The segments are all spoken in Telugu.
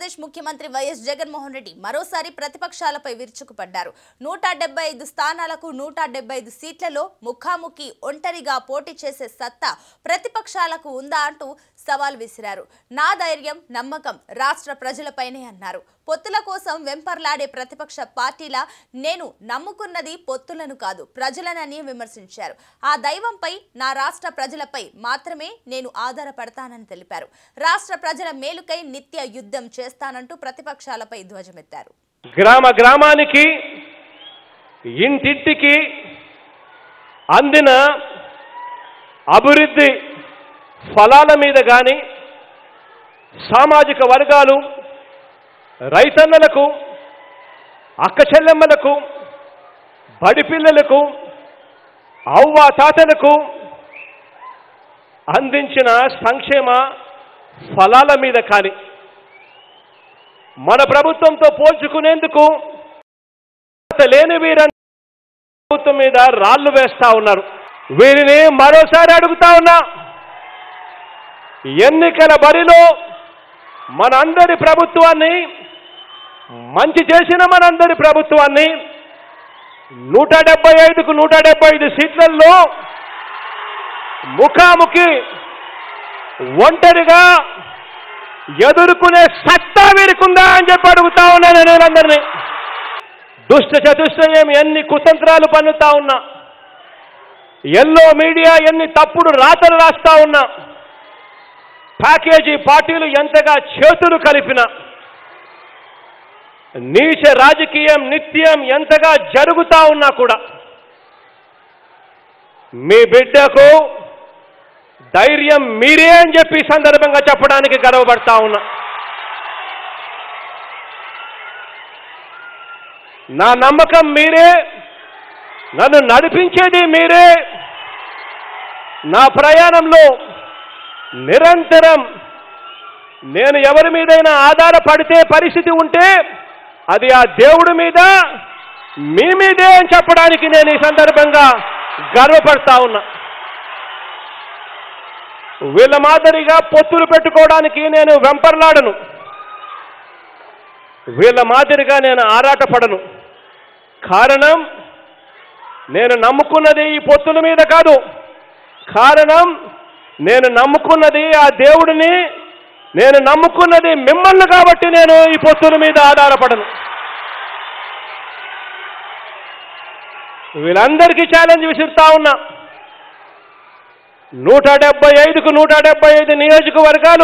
ఆంధ్రప్రదేశ్ ముఖ్యమంత్రి వైఎస్ జగన్మోహన్ రెడ్డి మరోసారి ప్రతిపక్షాలపై విరుచుకుపడ్డారు నూట డెబ్బై ఐదు స్థానాలకు నూట డెబ్బై ఐదు సీట్లలో ముఖాముఖి ఒంటరిగా పోటీ చేసే సత్తా ప్రతిపక్షాలకు ఉందా అంటూ సవాల్ విసిరారు నా ధైర్యం నమ్మకం రాష్ట్ర ప్రజలపైనే అన్నారు పొత్తుల కోసం వెంపర్లాడే ప్రతిపక్ష పార్టీల నేను నమ్ముకున్నది పొత్తులను కాదు ప్రజలనని విమర్శించారు ఆ దైవంపై నా రాష్ట్ర ప్రజలపై మాత్రమే నేను ఆధారపడతానని తెలిపారు రాష్ట్ర ప్రజల మేలుకై నిత్య యుద్ధం చేస్తానంటూ ప్రతిపక్షాలపై ధ్వజమెత్తారు గ్రామ గ్రామానికి ఇంటింటికి అందిన అభివృద్ధి ఫలాల మీద కానీ సామాజిక వర్గాలు రైతన్నలకు అక్క చెల్లెమ్మలకు బడి పిల్లలకు అవ్వ తాతలకు అందించిన సంక్షేమ ఫలాల మీద కానీ మన ప్రభుత్వంతో పోల్చుకునేందుకు లేని వీరని ప్రభుత్వం మీద రాళ్లు వేస్తా ఉన్నారు వీరిని మరోసారి అడుగుతా ఉన్నా ఎన్నికల బరిలో మనందరి ప్రభుత్వాన్ని మంచి చేసిన మనందరి ప్రభుత్వాన్ని నూట డెబ్బై ఐదుకు నూట డెబ్బై ఐదు సీట్లలో ముఖాముఖి ఒంటరిగా ఎదుర్కొనే సత్తా వీరికుందా అని చెప్పి అడుగుతా ఉన్నాను నేను అందరినీ దుష్ట చతుష్టయం ఎన్ని కుతంత్రాలు పన్నుతా ఉన్నా ఎల్లో మీడియా ఎన్ని తప్పుడు రాతలు రాస్తా ఉన్నా ప్యాకేజీ పార్టీలు ఎంతగా చేతులు కలిపిన నీచ రాజకీయం నిత్యం ఎంతగా జరుగుతా ఉన్నా కూడా మీ బిడ్డకు ధైర్యం మీరే అని చెప్పి ఈ సందర్భంగా చెప్పడానికి గర్వపడతా ఉన్నా నా నమ్మకం మీరే నన్ను నడిపించేది మీరే నా ప్రయాణంలో నిరంతరం నేను ఎవరి మీదైనా ఆధారపడితే పరిస్థితి ఉంటే అది ఆ దేవుడి మీద మీ మీదే అని చెప్పడానికి నేను ఈ సందర్భంగా గర్వపడతా ఉన్నా వీళ్ళ మాదిరిగా పొత్తులు పెట్టుకోవడానికి నేను వెంపర్లాడను వీళ్ళ మాదిరిగా నేను ఆరాటపడను కారణం నేను నమ్ముకున్నది ఈ పొత్తుల మీద కాదు కారణం నేను నమ్ముకున్నది ఆ దేవుడిని నేను నమ్ముకున్నది మిమ్మల్ని కాబట్టి నేను ఈ పొత్తుల మీద ఆధారపడను వీళ్ళందరికీ ఛాలెంజ్ విసురుతా ఉన్నా నూట డెబ్బై ఐదుకు నూట డెబ్బై ఐదు నియోజకవర్గాలు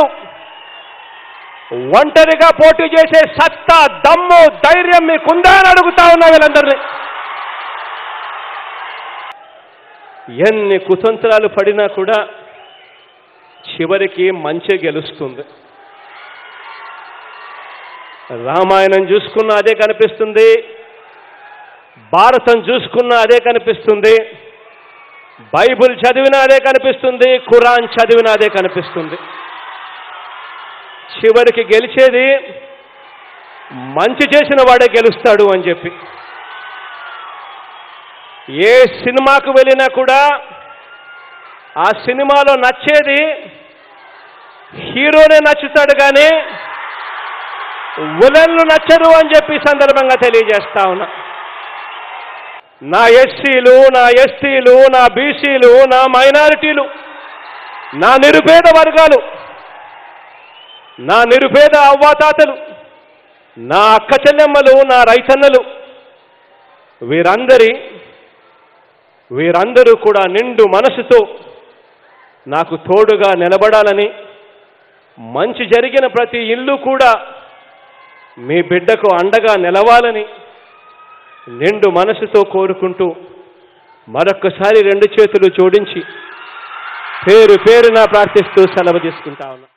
ఒంటరిగా పోటీ చేసే సత్తా దమ్ము ధైర్యం మీకుందా అని అడుగుతా ఉన్నా వీళ్ళందరినీ ఎన్ని కుతంత్రాలు పడినా కూడా చివరికి మంచి గెలుస్తుంది రామాయణం చూసుకున్న అదే కనిపిస్తుంది భారతం చూసుకున్న అదే కనిపిస్తుంది బైబిల్ చదివినా అదే కనిపిస్తుంది ఖురాన్ చదివినా అదే కనిపిస్తుంది చివరికి గెలిచేది మంచి చేసిన వాడే గెలుస్తాడు అని చెప్పి ఏ సినిమాకు వెళ్ళినా కూడా ఆ సినిమాలో నచ్చేది హీరోనే నచ్చుతాడు కానీ విలన్లు నచ్చరు అని చెప్పి ఈ సందర్భంగా తెలియజేస్తా ఉన్నా నా ఎస్సీలు నా ఎస్టీలు నా బీసీలు నా మైనారిటీలు నా నిరుపేద వర్గాలు నా నిరుపేద అవ్వాతాతలు నా అక్క చెల్లెమ్మలు నా రైతన్నలు వీరందరి వీరందరూ కూడా నిండు మనసుతో నాకు తోడుగా నిలబడాలని మంచి జరిగిన ప్రతి ఇల్లు కూడా మీ బిడ్డకు అండగా నిలవాలని నిండు మనసుతో కోరుకుంటూ మరొక్కసారి రెండు చేతులు జోడించి పేరు పేరున ప్రార్థిస్తూ సెలవు తీసుకుంటా ఉన్నా